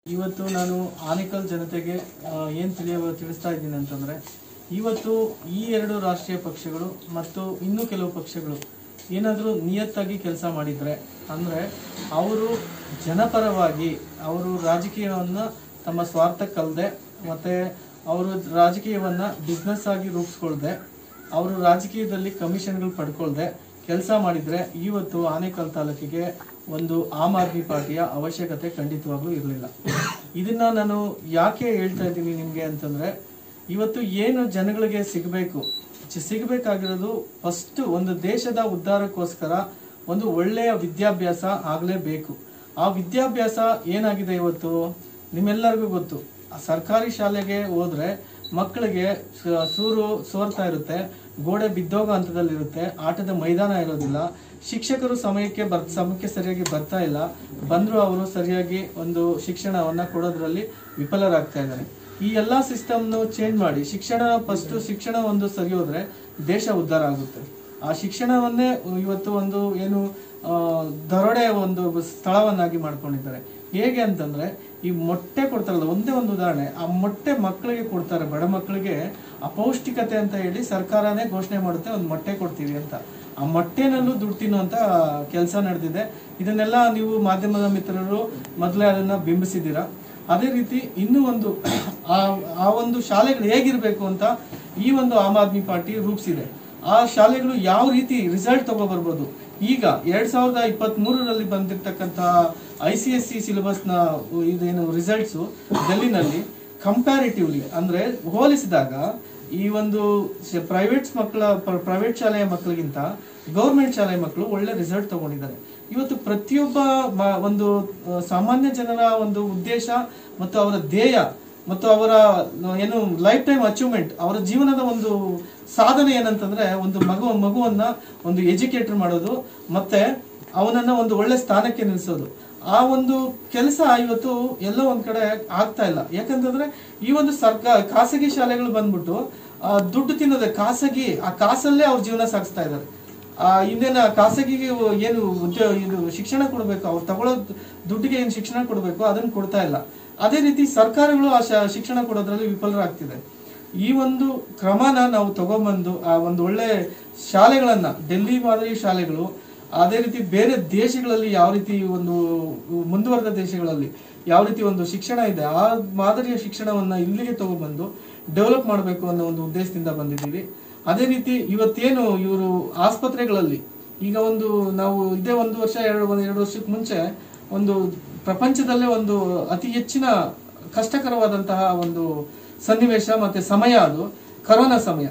ಇವತ್ತು ನಾನು ಆನೇಕಲ್ ಜನತೆಗೆ ಏನು ತಿಳಿಯ ತಿಳಿಸ್ತಾ ಇದ್ದೀನಿ ಅಂತಂದರೆ ಇವತ್ತು ಈ ಎರಡು ರಾಷ್ಟ್ರೀಯ ಪಕ್ಷಗಳು ಮತ್ತು ಇನ್ನೂ ಕೆಲವು ಪಕ್ಷಗಳು ಏನಾದರೂ ನಿಯತ್ತಾಗಿ ಕೆಲಸ ಮಾಡಿದರೆ ಅಂದರೆ ಅವರು ಜನಪರವಾಗಿ ಅವರು ರಾಜಕೀಯವನ್ನು ತಮ್ಮ ಸ್ವಾರ್ಥಕ್ಕಲ್ಲದೆ ಮತ್ತು ಅವರು ರಾಜಕೀಯವನ್ನು ಬಿಸ್ನೆಸ್ ಆಗಿ ರೂಪಿಸ್ಕೊಳ್ದೆ ಅವರು ರಾಜಕೀಯದಲ್ಲಿ ಕಮಿಷನ್ಗಳು ಪಡ್ಕೊಳ್ದೆ ಕೆಲಸ ಮಾಡಿದರೆ ಇವತ್ತು ಆನೇಕಲ್ ತಾಲೂಕಿಗೆ ಒಂದು ಆಮ್ ಆದ್ಮಿ ಪಾರ್ಟಿಯ ಅವಶ್ಯಕತೆ ಖಂಡಿತವಾಗ್ಲೂ ಇರಲಿಲ್ಲ ಇದನ್ನ ನಾನು ಯಾಕೆ ಹೇಳ್ತಾ ಇದ್ದೀನಿ ನಿಮಗೆ ಅಂತಂದ್ರೆ ಇವತ್ತು ಏನು ಜನಗಳಿಗೆ ಸಿಗಬೇಕು ಸಿಗಬೇಕಾಗಿರೋದು ಫಸ್ಟ್ ಒಂದು ದೇಶದ ಉದ್ಧಾರಕ್ಕೋಸ್ಕರ ಒಂದು ಒಳ್ಳೆಯ ವಿದ್ಯಾಭ್ಯಾಸ ಆಗಲೇಬೇಕು ಆ ವಿದ್ಯಾಭ್ಯಾಸ ಏನಾಗಿದೆ ಇವತ್ತು ನಿಮ್ಮೆಲ್ಲರಿಗೂ ಗೊತ್ತು ಆ ಸರ್ಕಾರಿ ಶಾಲೆಗೆ ಹೋದ್ರೆ ಮಕ್ಕಳಿಗೆ ಸ- ಸೂರು ಸೋರ್ತಾ ಇರುತ್ತೆ ಗೋಡೆ ಬಿದ್ದೋಗೋ ಹಂತದಲ್ಲಿರುತ್ತೆ ಆಟದ ಮೈದಾನ ಇರೋದಿಲ್ಲ ಶಿಕ್ಷಕರು ಸಮಯಕ್ಕೆ ಬರ್ ಸಮಯಕ್ಕೆ ಸರಿಯಾಗಿ ಬರ್ತಾ ಇಲ್ಲ ಬಂದ್ರು ಅವರು ಸರಿಯಾಗಿ ಒಂದು ಶಿಕ್ಷಣವನ್ನ ಕೊಡೋದ್ರಲ್ಲಿ ವಿಫಲರಾಗ್ತಾ ಇದ್ದಾರೆ ಈ ಎಲ್ಲಾ ಸಿಸ್ಟಮ್ನು ಚೇಂಜ್ ಮಾಡಿ ಶಿಕ್ಷಣ ಫಸ್ಟ್ ಶಿಕ್ಷಣ ಒಂದು ಸರಿ ಹೋದ್ರೆ ದೇಶ ಉದ್ಧಾರ ಆಗುತ್ತೆ ಆ ಶಿಕ್ಷಣವನ್ನೇ ಇವತ್ತು ಒಂದು ಏನು ಆ, ದರೋಡೆ ಒಂದು ಸ್ಥಳವನ್ನಾಗಿ ಮಾಡ್ಕೊಂಡಿದ್ದಾರೆ ಹೇಗೆ ಅಂತಂದ್ರೆ ಈ ಮೊಟ್ಟೆ ಕೊಡ್ತಾರಲ್ಲ ಒಂದೇ ಒಂದು ಉದಾಹರಣೆ ಆ ಮೊಟ್ಟೆ ಮಕ್ಕಳಿಗೆ ಕೊಡ್ತಾರೆ ಬಡ ಮಕ್ಕಳಿಗೆ ಅಪೌಷ್ಟಿಕತೆ ಅಂತ ಹೇಳಿ ಸರ್ಕಾರನೇ ಘೋಷಣೆ ಮಾಡುತ್ತೆ ಒಂದು ಮೊಟ್ಟೆ ಕೊಡ್ತೀವಿ ಅಂತ ಆ ಮೊಟ್ಟೆನಲ್ಲೂ ದುಡ್ಡು ತಿನ್ನುವಂತ ಕೆಲಸ ನಡೆದಿದೆ ಇದನ್ನೆಲ್ಲ ನೀವು ಮಾಧ್ಯಮದ ಮಿತ್ರರು ಮೊದಲೇ ಅದನ್ನ ಬಿಂಬಿಸಿದ್ದೀರಾ ಅದೇ ರೀತಿ ಇನ್ನೂ ಒಂದು ಆ ಆ ಒಂದು ಶಾಲೆಗಳು ಹೇಗಿರ್ಬೇಕು ಅಂತ ಈ ಒಂದು ಆಮ್ ಆದ್ಮಿ ಪಾರ್ಟಿ ರೂಪಿಸಿದೆ ಆ ಶಾಲೆಗಳು ಯಾವ ರೀತಿ ರಿಸಲ್ಟ್ ತಗೊಬರ್ಬೋದು ಈಗ ಎರಡ್ ಸಾವಿರದ ಇಪ್ಪತ್ತ್ ಮೂರರಲ್ಲಿ ಬಂದಿರತಕ್ಕಂತಹ I C S C syllabus ನ ಇದೇನು ರಿಸಲ್ಟ್ಸ್ ಡೆಲ್ಲಿನಲ್ಲಿ ಕಂಪ್ಯಾರಿಟಿವ್ಲಿ ಅಂದ್ರೆ ಹೋಲಿಸಿದಾಗ ಈ ಒಂದು ಪ್ರೈವೇಟ್ಸ್ ಮಕ್ಕಳ ಪ್ರೈವೇಟ್ ಶಾಲೆಯ ಮಕ್ಕಳಿಗಿಂತ ಗೌರ್ಮೆಂಟ್ ಶಾಲೆಯ ಮಕ್ಕಳು ಒಳ್ಳೆ ರಿಸಲ್ಟ್ ತಗೊಂಡಿದ್ದಾರೆ ಇವತ್ತು ಪ್ರತಿಯೊಬ್ಬ ಮ- ಒಂದು ಆ, ಸಾಮಾನ್ಯ ಜನರ ಒಂದು ಉದ್ದೇಶ ಮತ್ತು ಅವರ ಧ್ಯೇಯ ಮತ್ತು ಅವರ ಏನು ಲೈಫ್ ಟೈಮ್ ಅಚೀವ್ಮೆಂಟ್ ಅವರ ಜೀವನದ ಒಂದು ಸಾಧನೆ ಏನಂತಂದ್ರೆ ಒಂದು ಮಗು ಮಗುವನ್ನ ಒಂದು ಎಜುಕೇಟರ್ ಮಾಡೋದು ಮತ್ತೆ ಅವನನ್ನ ಒಂದು ಒಳ್ಳೆ ಸ್ಥಾನಕ್ಕೆ ನಿಲ್ಲಿಸೋದು ಆ ಒಂದು ಕೆಲಸ ಇವತ್ತು ಎಲ್ಲೋ ಒಂದ್ ಕಡೆ ಆಗ್ತಾ ಇಲ್ಲ ಯಾಕಂತಂದ್ರೆ ಈ ಒಂದು ಸರ್ಕಾರ ಖಾಸಗಿ ಶಾಲೆಗಳು ಬಂದ್ಬಿಟ್ಟು ಆ, ದುಡ್ಡು ತಿನ್ನೋದೆ ಖಾಸಗಿ ಆ ಕಾಸಲ್ಲೇ ಅವ್ರ ಜೀವನ ಸಾಗಿಸ್ತಾ ಇದ್ದಾರೆ ಆ ಇಂದಿನ ಖಾಸಗಿಗೆ ಏನು ಉದ್ಯೋಗ ಇದು ಶಿಕ್ಷಣ ಕೊಡಬೇಕು ಅವ್ರು ತಗೊಳ್ಳೋ ದುಡ್ಡಿಗೆ ಏನು ಶಿಕ್ಷಣ ಕೊಡಬೇಕು ಅದನ್ನ ಕೊಡ್ತಾ ಇಲ್ಲ ಅದೇ ರೀತಿ ಸರ್ಕಾರಗಳು ಆ ಶ- ಶಿಕ್ಷಣ ಕೊಡೋದ್ರಲ್ಲಿ ವಿಫಲರಾಗ್ತಿದೆ ಈ ಒಂದು ಕ್ರಮನ ನಾವು ತಗೊಂಬಂದು ಆ ಒಂದು ಒಳ್ಳೆ ಶಾಲೆಗಳನ್ನ ಡೆಲ್ಲಿ ಮಾದರಿ ಶಾಲೆಗಳು ಅದೇ ರೀತಿ ಬೇರೆ ದೇಶಗಳಲ್ಲಿ ಯಾವ ರೀತಿ ಒಂದು ಮುಂದುವರೆದ ದೇಶಗಳಲ್ಲಿ ಯಾವ ರೀತಿ ಒಂದು ಶಿಕ್ಷಣ ಇದೆ ಆ ಮಾದರಿಯ ಶಿಕ್ಷಣವನ್ನ ಇಲ್ಲಿಗೆ ತಗೊಬಂದು ಡೆವಲಪ್ ಮಾಡಬೇಕು ಅನ್ನೋ ಒಂದು ಉದ್ದೇಶದಿಂದ ಬಂದಿದ್ದೀವಿ ಅದೇ ರೀತಿ ಇವತ್ತೇನು ಇವರು ಆಸ್ಪತ್ರೆಗಳಲ್ಲಿ ಈಗ ಒಂದು ನಾವು ಇದೇ ಒಂದು ವರ್ಷ ಎರಡು ಒಂದು ಎರಡು ವರ್ಷಕ್ಕೆ ಮುಂಚೆ ಒಂದು ಪ್ರಪಂಚದಲ್ಲೇ ಒಂದು ಅತಿ ಹೆಚ್ಚಿನ ಕಷ್ಟಕರವಾದಂತಹ ಒಂದು ಸನ್ನಿವೇಶ ಮತ್ತೆ ಸಮಯ ಅದು ಕರೋನಾ ಸಮಯ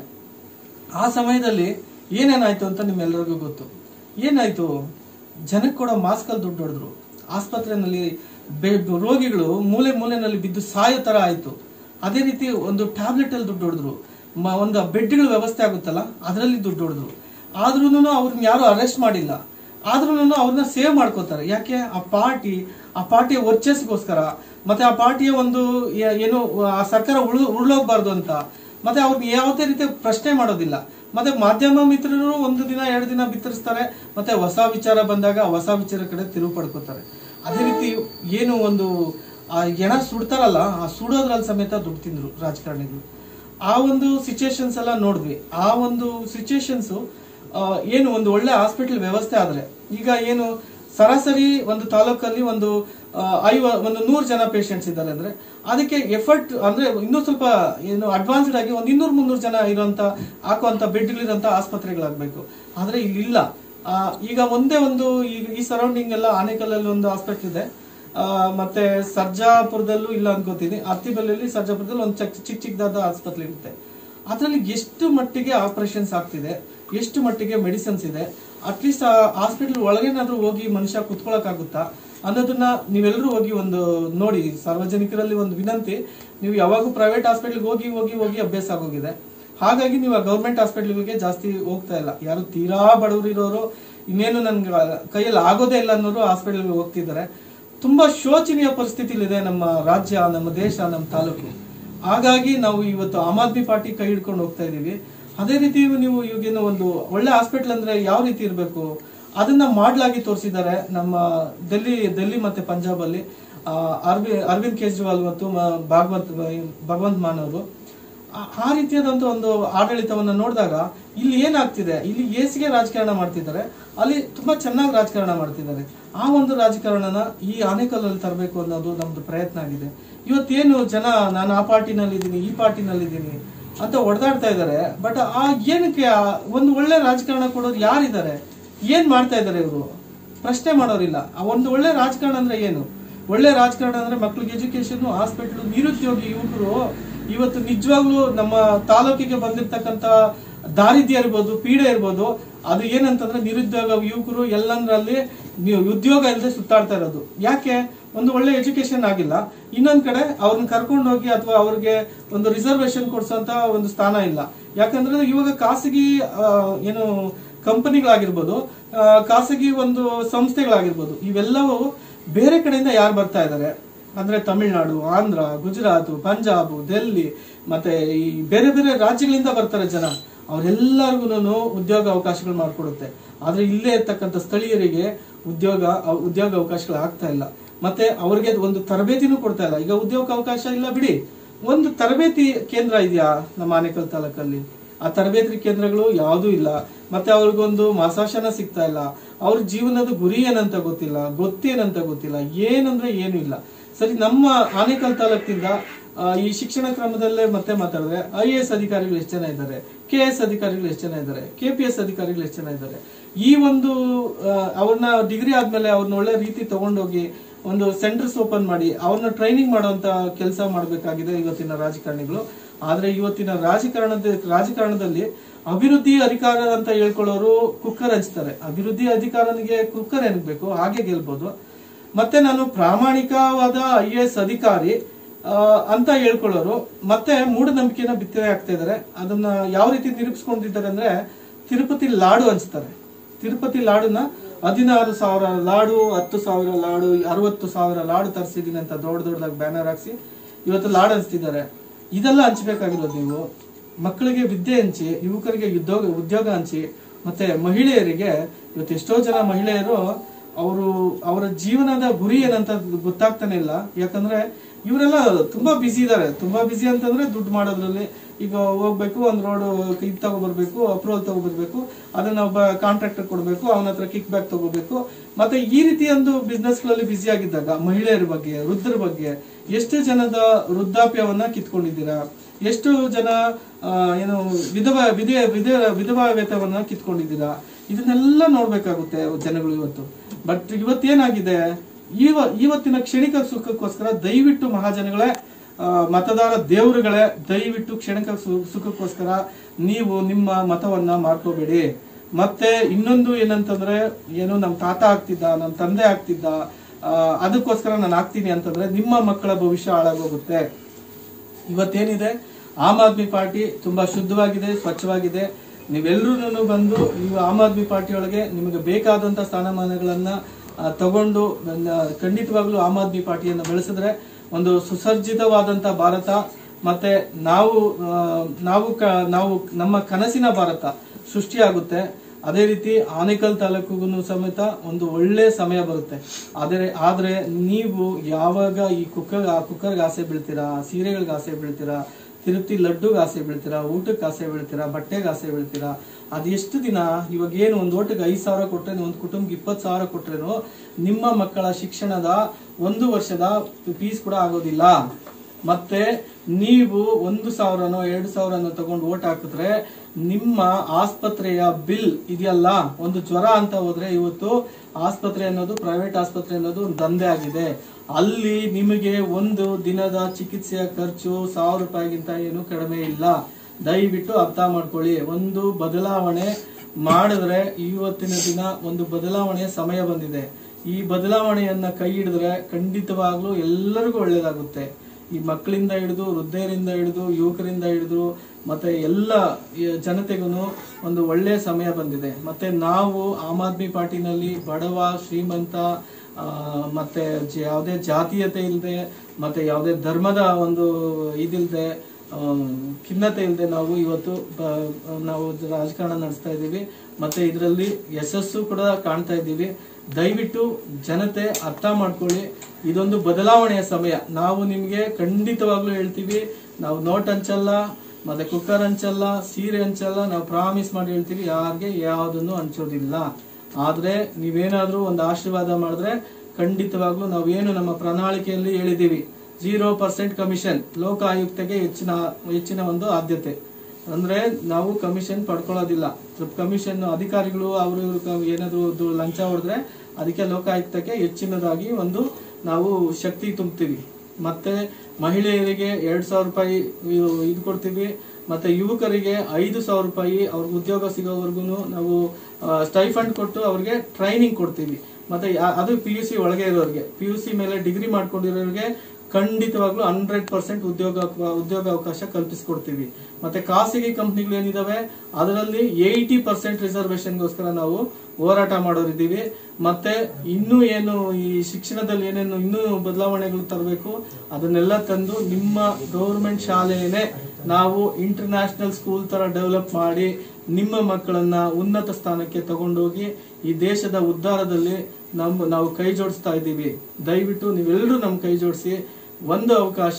ಆ ಸಮಯದಲ್ಲಿ ಏನೇನಾಯ್ತು ಅಂತ ನಿಮ್ಮೆಲ್ಲರಿಗೂ ಗೊತ್ತು ಏನಾಯ್ತು ಜನಕ್ಕೆ ಕೂಡ ಮಾಸ್ಕ್ ಅಲ್ಲಿ ದುಡ್ಡು ಹೊಡೆದ್ರು ಆಸ್ಪತ್ರೆಯಲ್ಲಿ ಬೆ- ರೋಗಿಗಳು ಮೂಲೆ ಮೂಲೆನಲ್ಲಿ ಬಿದ್ದು ಸಾಯೋ ತರ ಆಯ್ತು ಅದೇ ರೀತಿ ಒಂದು ಟ್ಯಾಬ್ಲೆಟ್ ಅಲ್ಲಿ ದುಡ್ಡು ಹೊಡೆದ್ರು ಮ- ಒಂದು ಬೆಡ್ಗಳ ವ್ಯವಸ್ಥೆ ಆಗುತ್ತಲ್ಲ ಅದರಲ್ಲಿ ದುಡ್ಡು ಹೊಡೆದ್ರು ಆದ್ರೂ ಅವ್ರನ್ನ ಯಾರು ಅರೆಸ್ಟ್ ಮಾಡಿಲ್ಲ ಆದ್ರೂ ಅವ್ರನ್ನ ಸೇವ್ ಮಾಡ್ಕೋತಾರೆ ಯಾಕೆ ಆ ಪಾರ್ಟಿ ಆ ಪಾರ್ಟಿಯ ವರ್ಚಸ್ಗೋಸ್ಕರ ಮತ್ತೆ ಆ ಪಾರ್ಟಿಯ ಒಂದು ಏ- ಏನು ಆ ಸರ್ಕಾರ ಉಳು ಉರುಳೋಗ್ಬಾರ್ದು ಅಂತ ಮತ್ತೆ ಅವ್ರಿಗೆ ಯಾವುದೇ ರೀತಿಯ ಪ್ರಶ್ನೆ ಮಾಡೋದಿಲ್ಲ ಮತ್ತೆ ಮಾಧ್ಯಮ ಮಿತ್ರರು ಒಂದು ದಿನ ಎರಡು ದಿನ ಬಿತ್ತರಿಸ್ತಾರೆ ಮತ್ತೆ ಹೊಸ ವಿಚಾರ ಬಂದಾಗ ಹೊಸ ವಿಚಾರ ಕಡೆ ತಿರುವು ಪಡ್ಕೋತಾರೆ ಅದೇ ರೀತಿ ಏನು ಒಂದು ಆ ಎಣ ಸುಡ್ತಾರಲ್ಲ ಆ ಸುಡೋದ್ರಲ್ಲಿ ಸಮೇತ ದುಡ್ಡು ತಿಂದ್ರು ರಾಜಕಾರಣಿಗಳು ಆ ಒಂದು ಸಿಚುಯೇಷನ್ಸ್ ಎಲ್ಲ ನೋಡಿದ್ವಿ ಆ ಒಂದು ಸಿಚುಯೇಷನ್ಸ್ ಏನು ಒಂದು ಒಳ್ಳೆ ಹಾಸ್ಪಿಟಲ್ ವ್ಯವಸ್ಥೆ ಆದ್ರೆ ಈಗ ಏನು ಸರಾಸರಿ ಒಂದು ತಾಲೂಕಲ್ಲಿ ಒಂದು ಆ, ಐವ ಒಂದು ನೂರು ಜನ ಪೇಷಂಟ್ಸ್ ಇದ್ದಾರೆ ಅಂದ್ರೆ ಅದಕ್ಕೆ ಎಫರ್ಟ್ ಅಂದ್ರೆ ಇನ್ನೂ ಸ್ವಲ್ಪ ಏನು ಅಡ್ವಾನ್ಸ್ಡ್ ಆಗಿ ಒಂದು ಇನ್ನೂರು ಮುನ್ನೂರು ಜನ ಇರುವಂತ ಹಾಕುವಂತ ಬೆಡ್ಗಳಿರುವಂತ ಆಸ್ಪತ್ರೆಗಳಾಗಬೇಕು ಆದ್ರೆ ಇಲ್ಲಿ ಇಲ್ಲ ಆ, ಈಗ ಒಂದೇ ಒಂದು ಈಗ ಈ ಸರೌಂಡಿಂಗ್ ಎಲ್ಲ ಆನೇಕಲ್ಲಲ್ಲಿ ಒಂದು ಹಾಸ್ಪಿಟಲ್ ಇದೆ ಆ, ಮತ್ತೆ ಸರ್ಜಾಪುರದಲ್ಲೂ ಇಲ್ಲ ಅನ್ಕೋತೀನಿ ಅತ್ತಿಬೆಲ್ಲಲ್ಲಿ ಸರ್ಜಾಪುರದಲ್ಲಿ ಒಂದು ಚಿಕ್ಕ ಚಿಕ್ಕ ಚಿಕ್ಕದಾದ ಆಸ್ಪತ್ರೆ ಇರುತ್ತೆ ಅದರಲ್ಲಿ ಎಷ್ಟು ಮಟ್ಟಿಗೆ ಆಪರೇಷನ್ಸ್ ಆಗ್ತಿದೆ ಎಷ್ಟು ಮಟ್ಟಿಗೆ ಮೆಡಿಸಿನ್ಸ್ ಇದೆ ಅಟ್ಲೀಸ್ಟ್ ಆ ಹಾಸ್ಪಿಟಲ್ ಒಳಗೇನಾದ್ರೂ ಹೋಗಿ ಮನುಷ್ಯ ಕುತ್ಕೊಳಕ್ಕಾಗುತ್ತಾ ಅನ್ನೋದನ್ನ ನೀವೆಲ್ಲರೂ ಹೋಗಿ ಒಂದು ನೋಡಿ ಸಾರ್ವಜನಿಕರಲ್ಲಿ ಒಂದು ವಿನಂತಿ ನೀವು ಯಾವಾಗೂ ಪ್ರೈವೇಟ್ ಹಾಸ್ಪಿಟಲ್ಗೆ ಹೋಗಿ ಹೋಗಿ ಹೋಗಿ ಅಭ್ಯಾಸ ಆಗೋಗಿದೆ ಹಾಗಾಗಿ ನೀವು ಗೌರ್ಮೆಂಟ್ ಹಾಸ್ಪಿಟಲ್ಗೆ ಜಾಸ್ತಿ ಹೋಗ್ತಾ ಇಲ್ಲ ಯಾರು ತೀರಾ ಬಡವರು ಇರೋರು ಇನ್ನೇನು ನನ್ಗೆ ಕೈಯಲ್ಲಿ ಆಗೋದೇ ಇಲ್ಲ ಅನ್ನೋರು ಹಾಸ್ಪಿಟಲ್ಗೆ ಹೋಗ್ತಿದ್ದಾರೆ ತುಂಬಾ ಶೋಚನೀಯ ಪರಿಸ್ಥಿತಿಲಿದೆ ನಮ್ಮ ರಾಜ್ಯ ನಮ್ಮ ದೇಶ ನಮ್ಮ ತಾಲೂಕು ಹಾಗಾಗಿ ನಾವು ಇವತ್ತು ಆಮ್ ಆದ್ಮಿ ಪಾರ್ಟಿ ಕೈ ಹಿಡ್ಕೊಂಡು ಹೋಗ್ತಾ ಇದೀವಿ ಅದೇ ರೀತಿ ನೀವು ಇವಾಗೇನು ಒಂದು ಒಳ್ಳೆ ಹಾಸ್ಪಿಟಲ್ ಅಂದ್ರೆ ಯಾವ ರೀತಿ ಇರಬೇಕು ಅದನ್ನ ಮಾಡ್ಲಾಗಿ ತೋರಿಸಿದ್ದಾರೆ ನಮ್ಮ ಡೆಲ್ಲಿ ಡೆಲ್ಲಿ ಮತ್ತೆ ಪಂಜಾಬ್ ಅಲ್ಲಿ ಆ, ಅರವಿ ಅರವಿಂದ್ ಕೇಜ್ರಿವಾಲ್ ಮತ್ತು ಮ- ಭಾಗವಂತ್ ಭಗವಂತ್ ಮಾನ್ ಅವರು ಆ- ಆ ರೀತಿಯಾದಂತ ಒಂದು ಆಡಳಿತವನ್ನ ನೋಡಿದಾಗ ಇಲ್ಲಿ ಏನಾಗ್ತಿದೆ ಇಲ್ಲಿ ಏಸಿಗೆ ರಾಜಕಾರಣ ಮಾಡ್ತಿದ್ದಾರೆ ಅಲ್ಲಿ ತುಂಬಾ ಚೆನ್ನಾಗಿ ರಾಜಕಾರಣ ಮಾಡ್ತಿದ್ದಾರೆ ಆ ಒಂದು ರಾಜಕಾರಣನ ಈ ಆನೆಕಲ್ಲಲ್ಲಿ ತರಬೇಕು ಅನ್ನೋದು ನಮ್ದು ಪ್ರಯತ್ನ ಆಗಿದೆ ಇವತ್ತೇನು ಜನ ನಾನು ಆ ಪಾರ್ಟಿನಲ್ಲಿ ಇದ್ದೀನಿ ಈ ಪಾರ್ಟಿನಲ್ಲಿ ಇದ್ದೀನಿ ಅಂತ ಹೊಡೆದಾಡ್ತಾ ಇದ್ದಾರೆ ಬಟ್ ಆ ಏನಕ್ಕೆ ಆ ಒಂದು ಒಳ್ಳೆ ರಾಜಕಾರಣ ಕೊಡೋರು ಯಾರಿದ್ದಾರೆ ಏನ್ ಮಾಡ್ತಾ ಇದ್ದಾರೆ ಇವರು ಪ್ರಶ್ನೆ ಮಾಡೋರಿಲ್ಲ ಆ ಒಂದು ಒಳ್ಳೆ ರಾಜಕಾರಣ ಅಂದ್ರೆ ಏನು ಒಳ್ಳೆ ರಾಜಕಾರಣ ಅಂದ್ರೆ ಮಕ್ಳಿಗೆ ಎಜುಕೇಶನ್ ಹಾಸ್ಪಿಟ್ಲು ನಿರುದ್ಯೋಗಿ ಯುವಕರು ಇವತ್ತು ನಿಜವಾಗ್ಲೂ ನಮ್ಮ ತಾಲೂಕಿಗೆ ಬಂದಿರ್ತಕ್ಕಂತ ದಾರಿದ್ರ್ಯ ಇರ್ಬೋದು ಪೀಡೆ ಇರ್ಬೋದು ಅದು ಏನಂತಂದ್ರೆ ನಿರುದ್ಯೋಗ ಯುವಕರು ಎಲ್ಲಂದ್ರಲ್ಲಿ ನೀವು ಉದ್ಯೋಗ ಇಲ್ಲದೆ ಸುತ್ತಾಡ್ತಾ ಇರೋದು ಯಾಕೆ ಒಂದು ಒಳ್ಳೆ ಎಜುಕೇಶನ್ ಆಗಿಲ್ಲ ಇನ್ನೊಂದ್ ಕಡೆ ಅವ್ರನ್ನ ಕರ್ಕೊಂಡು ಹೋಗಿ ಅಥವಾ ಅವ್ರಿಗೆ ಒಂದು ರಿಸರ್ವೇಶನ್ ಕೊಡ್ಸೋಂತ ಒಂದು ಸ್ಥಾನ ಇಲ್ಲ ಯಾಕಂದ್ರೆ ಇವಾಗ ಖಾಸಗಿ ಆ, ಏನು ಕಂಪನಿಗಳಾಗಿರ್ಬೋದು ಆ, ಖಾಸಗಿ ಒಂದು ಸಂಸ್ಥೆಗಳಾಗಿರ್ಬೋದು ಇವೆಲ್ಲವೂ ಬೇರೆ ಕಡೆಯಿಂದ ಯಾರು ಬರ್ತಾ ಇದ್ದಾರೆ ಅಂದ್ರೆ ತಮಿಳ್ನಾಡು ಆಂಧ್ರ ಗುಜರಾತ್ ಪಂಜಾಬ್ ಡೆಲ್ಲಿ ಮತ್ತೆ ಈ ಬೇರೆ ಬೇರೆ ರಾಜ್ಯಗಳಿಂದ ಬರ್ತಾರೆ ಜನ ಅವರೆಲ್ಲರಿಗೂ ಉದ್ಯೋಗ ಅವಕಾಶಗಳು ಮಾಡಿಕೊಡುತ್ತೆ ಆದ್ರೆ ಇಲ್ಲೇ ಇರ್ತಕ್ಕಂಥ ಸ್ಥಳೀಯರಿಗೆ ಉದ್ಯೋಗ ಅವ್- ಉದ್ಯೋಗ ಅವಕಾಶಗಳು ಆಗ್ತಾ ಇಲ್ಲ ಮತ್ತೆ ಅವ್ರಿಗೆ ಒಂದು ತರಬೇತಿನೂ ಕೊಡ್ತಾ ಇಲ್ಲ ಈಗ ಉದ್ಯೋಗ ಅವಕಾಶ ಇಲ್ಲ ಬಿಡಿ ಒಂದು ತರಬೇತಿ ಕೇಂದ್ರ ಇದೆಯಾ ನಮ್ಮ ಆನೇಕಲ್ ತಾಲೂಕಲ್ಲಿ ಆ ತರಬೇತಿ ಕೇಂದ್ರಗಳು ಯಾವುದೂ ಇಲ್ಲ ಮತ್ತೆ ಅವ್ರಿಗೊಂದು ಮಾಸಾಶನ ಸಿಗ್ತಾ ಇಲ್ಲ ಅವ್ರ ಜೀವನದ ಗುರಿ ಏನಂತ ಗೊತ್ತಿಲ್ಲ ಗೊತ್ತೇನಂತ ಗೊತ್ತಿಲ್ಲ ಏನಂದ್ರೆ ಏನು ಇಲ್ಲ ಸರಿ ನಮ್ಮ ಆನೇಕಲ್ ತಾಲೂಕಿಂದ ಆ, ಈ ಶಿಕ್ಷಣ ಕ್ರಮದಲ್ಲೇ ಮತ್ತೆ ಮಾತಾಡಿದ್ರೆ ಐ ಎ ಎಸ್ ಅಧಿಕಾರಿಗಳು ಎಷ್ಟು ಜನ ಇದ್ದಾರೆ ಕೆ ಎಸ್ ಅಧಿಕಾರಿಗಳು ಎಷ್ಟು ಜನ ಇದ್ದಾರೆ ಕೆ ಪಿ ಎಸ್ ಅಧಿಕಾರಿಗಳು ಎಷ್ಟು ಜನ ಇದ್ದಾರೆ ಈ ಒಂದು ಆ, ಅವ್ರನ್ನ ಡಿಗ್ರಿ ಆದ್ಮೇಲೆ ಅವ್ರನ್ನ ಒಳ್ಳೆ ರೀತಿ ತಗೊಂಡೋಗಿ ಒಂದು ಸೆಂಟರ್ಸ್ ಓಪನ್ ಮಾಡಿ ಅವ್ರನ್ನ ಟ್ರೈನಿಂಗ್ ಮಾಡುವಂತ ಕೆಲಸ ಮಾಡಬೇಕಾಗಿದೆ ಇವತ್ತಿನ ರಾಜಕಾರಣಿಗಳು ಆದ್ರೆ ಇವತ್ತಿನ ರಾಜಕಾರಣದ ರಾಜಕಾರಣದಲ್ಲಿ ಅಭಿವೃದ್ಧಿ ಅಧಿಕಾರ ಅಂತ ಹೇಳ್ಕೊಳ್ಳೋರು ಕುಕ್ಕರ್ ಹಂಚ್ತಾರೆ ಅಭಿವೃದ್ಧಿ ಅಧಿಕಾರನಿಗೆ ಕುಕ್ಕರ್ ಏನ್ಬೇಕು ಹಾಗೆ ಗೆಲ್ಬಹುದು ಮತ್ತೆ ನಾನು ಪ್ರಾಮಾಣಿಕವಾದ ಐ ಎಸ್ ಅಧಿಕಾರಿ ಆ, ಅಂತ ಹೇಳ್ಕೊಳ್ಳೋರು ಮತ್ತೆ ಮೂಢನಂಬಿಕೆನ ಬಿತ್ತನೆ ಆಗ್ತಾ ಇದಾರೆ ಅದನ್ನ ಯಾವ ರೀತಿ ನಿರೂಪಿಸ್ಕೊಂಡಿದ್ದಾರೆ ಅಂದ್ರೆ ತಿರುಪತಿ ಲಾಡು ಹಂಚ್ತಾರೆ ತಿರುಪತಿ ಲಾಡುನ ಹದಿನಾರು ಸಾವಿರ ಲಾಡು ಹತ್ತು ಸಾವಿರ ಲಾಡು ಅರವತ್ತು ಸಾವಿರ ಲಾಡು ತರಿಸಿದೀನಿ ಅಂತ ದೊಡ್ಡ ದೊಡ್ಡದಾಗಿ ಬ್ಯಾನರ್ ಹಾಕ್ಸಿ ಇವತ್ತು ಲಾಡು ಹಂಚ್ತಿದ್ದಾರೆ ಇದೆಲ್ಲ ಹಂಚ್ಬೇಕಾಗಿರೋದು ನೀವು ಮಕ್ಕಳಿಗೆ ವಿದ್ಯೆ ಹಂಚಿ ಯುವಕರಿಗೆ ಉದ್ಯೋಗ ಉದ್ಯೋಗ ಹಂಚಿ ಮತ್ತೆ ಮಹಿಳೆಯರಿಗೆ ಇವತ್ತು ಎಷ್ಟೋ ಜನ ಮಹಿಳೆಯರು ಅವರು ಅವರ ಜೀವನದ ಗುರಿ ಏನಂತ ಗೊತ್ತಾಗ್ತಾನೆ ಇಲ್ಲ ಯಾಕಂದ್ರೆ ಇವರೆಲ್ಲ ತುಂಬಾ ಬಿಸಿ ಇದಾರೆ ತುಂಬಾ ಬಿಸಿ ಅಂತಂದ್ರೆ ದುಡ್ಡು ಮಾಡೋದ್ರಲ್ಲಿ ಈಗ ಹೋಗ್ಬೇಕು ಒಂದ್ ರೋಡ್ ಇದು ತಗೊಬರ್ಬೇಕು ಅಪ್ರೂವಲ್ ತಗೊಬರ್ಬೇಕು ಅದನ್ನ ಒಬ್ಬ ಕಾಂಟ್ರಾಕ್ಟರ್ ಕೊಡ್ಬೇಕು ಅವನ ಹತ್ರ ಕಿಕ್ ಬ್ಯಾಕ್ ತಗೋಬೇಕು ಮತ್ತೆ ಈ ರೀತಿ ಒಂದು ಬಿಸ್ನೆಸ್ ಗಳಲ್ಲಿ ಬ್ಯುಸಿ ಆಗಿದ್ದಾಗ ಮಹಿಳೆಯರ ಬಗ್ಗೆ ವೃದ್ಧರ ಬಗ್ಗೆ ಎಷ್ಟು ಜನದ ವೃದ್ಧಾಪ್ಯವನ್ನ ಕಿತ್ಕೊಂಡಿದ್ದೀರಾ ಎಷ್ಟು ಜನ ಆ, ಏನು ವಿಧವಾ ವಿಧೆ ವಿಧ ವಿಧವಾ ವೇತವನ್ನ ಕಿತ್ಕೊಂಡಿದ್ದೀರಾ ಇದನ್ನೆಲ್ಲ ನೋಡ್ಬೇಕಾಗುತ್ತೆ ಜನಗಳು ಇವತ್ತು ಬಟ್ ಇವತ್ತೇನಾಗಿದೆ ಇವ ಇವತ್ತಿನ ಕ್ಷಣಿಕ ಸುಖಕ್ಕೋಸ್ಕರ ದಯವಿಟ್ಟು ಮಹಾಜನಗಳೇ ಆ, ಮತದಾರ ದೇವರುಗಳೇ ದಯವಿಟ್ಟು ಕ್ಷಣಿಕ ಸು- ಸುಖಕ್ಕೋಸ್ಕರ ನೀವು ನಿಮ್ಮ ಮತವನ್ನ ಮಾಡ್ಕೋಬೇಡಿ ಮತ್ತೆ ಇನ್ನೊಂದು ಏನಂತಂದ್ರೆ ಏನು ನಮ್ಮ ತಾತ ಆಗ್ತಿದ್ದ ನಮ್ಮ ತಂದೆ ಆಗ್ತಿದ್ದ ಆ, ಅದಕ್ಕೋಸ್ಕರ ನಾನು ಆಗ್ತೀನಿ ಅಂತಂದ್ರೆ ನಿಮ್ಮ ಮಕ್ಕಳ ಭವಿಷ್ಯ ಹಾಳಾಗೋಗುತ್ತೆ ಇವತ್ತೇನಿದೆ ಆಮ್ ಆದ್ಮಿ ಪಾರ್ಟಿ ತುಂಬಾ ಶುದ್ಧವಾಗಿದೆ ಸ್ವಚ್ಛವಾಗಿದೆ ನೀವೆಲ್ಲರೂ ಬಂದು ನೀವು ಆಮ್ ಆದ್ಮಿ ಪಾರ್ಟಿ ಒಳಗೆ ನಿಮಗೆ ಬೇಕಾದಂತ ಸ್ಥಾನಮಾನಗಳನ್ನ ಆ, ತಗೊಂಡು ನನ್ನ ಖಂಡಿತವಾಗ್ಲೂ ಆಮ್ ಆದ್ಮಿ ಪಾರ್ಟಿಯನ್ನು ಬೆಳೆಸಿದ್ರೆ ಒಂದು ಸುಸರ್ಜಿತವಾದಂತ ಭಾರತ ಮತ್ತೆ ನಾವು ಆ, ನಾವು ಕ- ನಾವು ನಮ್ಮ ಕನಸಿನ ಭಾರತ ಸೃಷ್ಟಿಯಾಗುತ್ತೆ ಅದೇ ರೀತಿ ಆನೇಕಲ್ ತಾಲೂಕಿಗೂ ಸಮೇತ ಒಂದು ಒಳ್ಳೆ ಸಮಯ ಬರುತ್ತೆ ಆದರೆ ಆದ್ರೆ ನೀವು ಯಾವಾಗ ಈ ಕುಕ್ಕರ್ ಆ ಕುಕ್ಕರ್ಗೆ ಆಸೆ ಬೀಳ್ತೀರಾ ಸೀರೆಗಳಿಗೆ ಆಸೆ ಬೀಳ್ತೀರಾ ತಿರುಪತಿ ಲಡ್ಡುಗೆ ಆಸೆ ಬೀಳ್ತೀರಾ ಊಟಕ್ಕೆ ಆಸೆ ಬೀಳ್ತೀರಾ ಬಟ್ಟೆಗೆ ಆಸೆ ಬೀಳ್ತೀರಾ ಅದೆಷ್ಟು ದಿನ ಇವಾಗ ಏನು ಒಂದು ಓಟಿಗೆ ಐದು ಸಾವಿರ ಕೊಟ್ರೇನು ಒಂದು ಕುಟುಂಬಕ್ಕೆ ಇಪ್ಪತ್ತು ಸಾವಿರ ಕೊಟ್ರೇನು ನಿಮ್ಮ ಮಕ್ಕಳ ಶಿಕ್ಷಣದ ಒಂದು ವರ್ಷದ ಫೀಸ್ ಕೂಡ ಆಗೋದಿಲ್ಲ ಮತ್ತೆ ನೀವು ಒಂದು ಸಾವಿರನೋ ಎರಡು ಸಾವಿರನೋ ತಗೊಂಡು ಓಟ್ ಹಾಕಿದ್ರೆ ನಿಮ್ಮ ಆಸ್ಪತ್ರೆಯ ಬಿಲ್ ಇದೆಯಲ್ಲ ಒಂದು ಜ್ವರ ಅಂತ ಹೋದ್ರೆ ಇವತ್ತು ಆಸ್ಪತ್ರೆ ಅನ್ನೋದು ಪ್ರೈವೇಟ್ ಆಸ್ಪತ್ರೆ ಅನ್ನೋದು ಒಂದು ದಂಧೆ ಆಗಿದೆ ಅಲ್ಲಿ ನಿಮಗೆ ಒಂದು ದಿನದ ಚಿಕಿತ್ಸೆಯ ಖರ್ಚು ಸಾವಿರ ರೂಪಾಯಿಗಿಂತ ಏನು ಕಡಿಮೆ ಇಲ್ಲ ದಯವಿಟ್ಟು ಅರ್ಥ ಮಾಡ್ಕೊಳ್ಳಿ ಒಂದು ಬದಲಾವಣೆ ಮಾಡಿದ್ರೆ ಇವತ್ತಿನ ದಿನ ಒಂದು ಬದಲಾವಣೆಯ ಸಮಯ ಬಂದಿದೆ ಈ ಬದಲಾವಣೆಯನ್ನ ಕೈ ಹಿಡಿದ್ರೆ ಖಂಡಿತವಾಗ್ಲೂ ಎಲ್ಲರಿಗೂ ಒಳ್ಳೇದಾಗುತ್ತೆ ಈ ಮಕ್ಕಳಿಂದ ಹಿಡಿದು ವೃದ್ಧರಿಂದ ಹಿಡಿದು ಯುವಕರಿಂದ ಹಿಡಿದು ಮತ್ತೆ ಎಲ್ಲ ಈ ಜನತೆಗೂ ಒಂದು ಒಳ್ಳೆಯ ಸಮಯ ಬಂದಿದೆ ಮತ್ತೆ ನಾವು ಆಮ್ ಆದ್ಮಿ ಪಾರ್ಟಿನಲ್ಲಿ ಬಡವ ಶ್ರೀಮಂತ ಆ, ಮತ್ತೆ ಜ- ಯಾವುದೇ ಜಾತೀಯತೆ ಇಲ್ಲದೆ ಮತ್ತೆ ಯಾವುದೇ ಧರ್ಮದ ಒಂದು ಇದಿಲ್ಲದೆ ಖಿನ್ನತೆ ಇಲ್ಲದೆ ನಾವು ಇವತ್ತು ಬ- ನಾವು ರಾಜಕಾರಣ ನಡೆಸ್ತಾ ಇದ್ದೀವಿ ಮತ್ತೆ ಇದರಲ್ಲಿ ಯಶಸ್ಸು ಕೂಡ ಕಾಣ್ತಾ ಇದ್ದೀವಿ ದಯವಿಟ್ಟು ಜನತೆ ಅರ್ಥ ಮಾಡ್ಕೊಳ್ಳಿ ಇದೊಂದು ಬದಲಾವಣೆಯ ಸಮಯ ನಾವು ನಿಮ್ಗೆ ಖಂಡಿತವಾಗ್ಲೂ ಹೇಳ್ತೀವಿ ನಾವು ನೋಟ್ ಹಂಚಲ್ಲ ಮತ್ತೆ ಕುಕ್ಕರ್ ಹಂಚಲ್ಲ ಸೀರೆ ಹಂಚಲ್ಲ ನಾವು ಪ್ರಾಮಿಸ್ ಮಾಡಿ ಹೇಳ್ತೀವಿ ಯಾರಿಗೆ ಯಾವುದನ್ನು ಹಂಚೋದಿಲ್ಲ ಆದ್ರೆ ನೀವೇನಾದ್ರೂ ಒಂದು ಆಶೀರ್ವಾದ ಮಾಡಿದ್ರೆ ಖಂಡಿತವಾಗ್ಲೂ ನಾವು ಏನು ನಮ್ಮ ಪ್ರಣಾಳಿಕೆಯಲ್ಲಿ ಹೇಳಿದೀವಿ ಜೀರೋ ಪರ್ಸೆಂಟ್ ಕಮಿಷನ್ ಲೋಕ ಆಯುಕ್ತಗೆ ಹೆಚ್ಚಿನ ಹೆಚ್ಚಿನ ಒಂದು ಆದ್ಯತೆ ಅಂದ್ರೆ ನಾವು ಕಮಿಷನ್ ಪಡ್ಕೊಳ್ಳೋದಿಲ್ಲ ಕಮಿಷನ್ ಅಧಿಕಾರಿಗಳು ಅವರು ಇವ್ರು ಕ- ಏನಾದ್ರು ಒಂದು ಲಂಚ ಹೊಡೆದ್ರೆ ಅದಕ್ಕೆ ಲೋಕಾಯುಕ್ತಕ್ಕೆ ಹೆಚ್ಚಿನದಾಗಿ ಒಂದು ನಾವು ಶಕ್ತಿ ತುಂಬ್ತೀವಿ ಮತ್ತೆ ಮಹಿಳೆಯರಿಗೆ ಎರಡ್ ಸಾವಿರ ರೂಪಾಯಿ ಇವು- ಇದು ಕೊಡ್ತೀವಿ ಮತ್ತೆ ಯುವಕರಿಗೆ ಐದು ಸಾವಿರ ರೂಪಾಯಿ ಅವ್ರಿಗೆ ಉದ್ಯೋಗ ಸಿಗೋವರೆಗೂ ನಾವು ಸ್ಟೈಫಂಡ್ ಕೊಟ್ಟು ಅವ್ರಿಗೆ ಟ್ರೈನಿಂಗ್ ಕೊಡ್ತೀವಿ ಮತ್ತೆ ಯಾ- ಅದು ಪಿ ಯು ಸಿ ಒಳಗೆ ಇರೋರಿಗೆ ಪಿ ಯು ಸಿ ಮೇಲೆ ಡಿಗ್ರಿ ಮಾಡ್ಕೊಂಡಿರೋರಿಗೆ ಖಂಡಿತವಾಗ್ಲೂ ಹಂಡ್ರೆಡ್ ಪರ್ಸೆಂಟ್ ಉದ್ಯೋಗ ಉದ್ಯೋಗ ಅವಕಾಶ ಕಲ್ಪಿಸ್ಕೊಡ್ತೀವಿ ಮತ್ತೆ ಖಾಸಗಿ ಕಂಪ್ನಿಗಳು ಏನಿದಾವೆ ಅದರಲ್ಲಿ ಏಯ್ಟಿ ಪರ್ಸೆಂಟ್ ರಿಸರ್ವೇಶನ್ಗೋಸ್ಕರ ನಾವು ಹೋರಾಟ ಮಾಡೋರಿದ್ದೀವಿ ಮತ್ತೆ ಇನ್ನೂ ಏನು ಈ ಶಿಕ್ಷಣದಲ್ಲಿ ಏನೇನು ಇನ್ನೂ ಬದಲಾವಣೆಗಳು ತರಬೇಕು ಅದನ್ನೆಲ್ಲ ತಂದು ನಿಮ್ಮ ಗೌರ್ಮೆಂಟ್ ಶಾಲೆಯೇ ನಾವು ಇಂಟರ್ನ್ಯಾಷನಲ್ ಸ್ಕೂಲ್ ತರ ಡೆವಲಪ್ ಮಾಡಿ ನಿಮ್ಮ ಮಕ್ಕಳನ್ನ ಉನ್ನತ ಸ್ಥಾನಕ್ಕೆ ತಗೊಂಡೋಗಿ ಈ ದೇಶದ ಉದ್ಧಾರದಲ್ಲಿ ನಮ್ಮ ನಾವು ಕೈ ಜೋಡಿಸ್ತಾ ಇದ್ದೀವಿ ದಯವಿಟ್ಟು ನೀವೆಲ್ಲರೂ ನಮ್ಮ ಕೈ ಜೋಡಿಸಿ ಒಂದು ಅವಕಾಶ